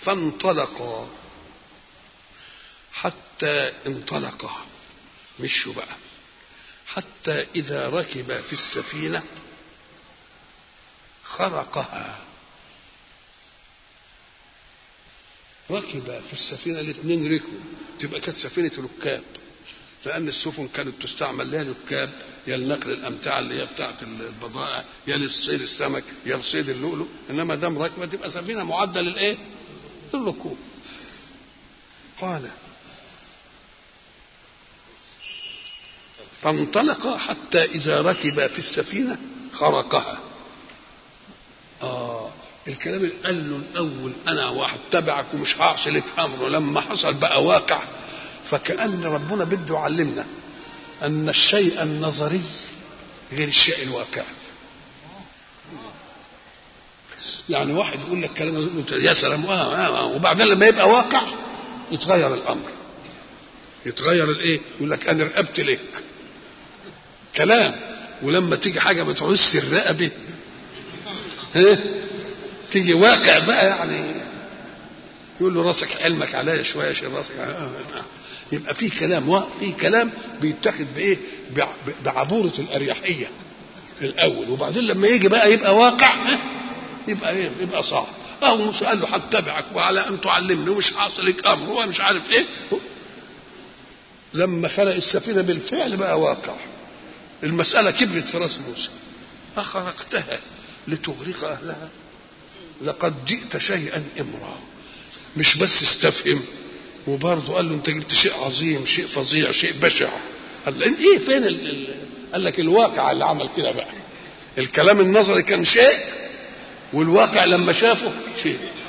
فانطلقا حتى انطلقا مشوا بقى حتى إذا ركب في السفينة خرقها ركب في السفينة الاثنين ركبوا تبقى كانت سفينة ركاب لأن السفن كانت تستعمل لا ركاب يا لنقل الأمتعة اللي هي بتاعة البضائع يا لصيد السمك يا لصيد اللؤلؤ إنما دام راكبة تبقى سفينة معدة للإيه؟ للركوب قال فانطلق حتى إذا ركب في السفينة خرقها آه الكلام اللي قال له الأول أنا واحد تبعك ومش هعصي لك أمره لما حصل بقى واقع فكأن ربنا بده يعلمنا أن الشيء النظري غير الشيء الواقعي يعني واحد يقول لك كلام يقول له يا سلام آه آه آه وبعدين لما يبقى واقع يتغير الامر يتغير الايه يقول لك انا رقبت لك كلام ولما تيجي حاجه بتعس الرقبه ها تيجي واقع بقى يعني يقول له راسك علمك عليا شويه شيل راسك آه آه. يبقى في كلام في كلام بيتاخد بايه بعبوره الاريحيه الاول وبعدين لما يجي بقى يبقى واقع يبقى ايه يبقى صعب اهو موسى قال له هتبعك وعلى ان تعلمني ومش حاصل لك امر ومش عارف ايه لما خلق السفينه بالفعل بقى واقع المساله كبرت في راس موسى اخرقتها لتغرق اهلها لقد جئت شيئا امرا مش بس استفهم وبرضه قال له انت جبت شيء عظيم شيء فظيع شيء بشع قال ايه فين ال... ال... قال لك الواقع اللي عمل كده بقى الكلام النظري كان شيء والواقع لما شافه شيء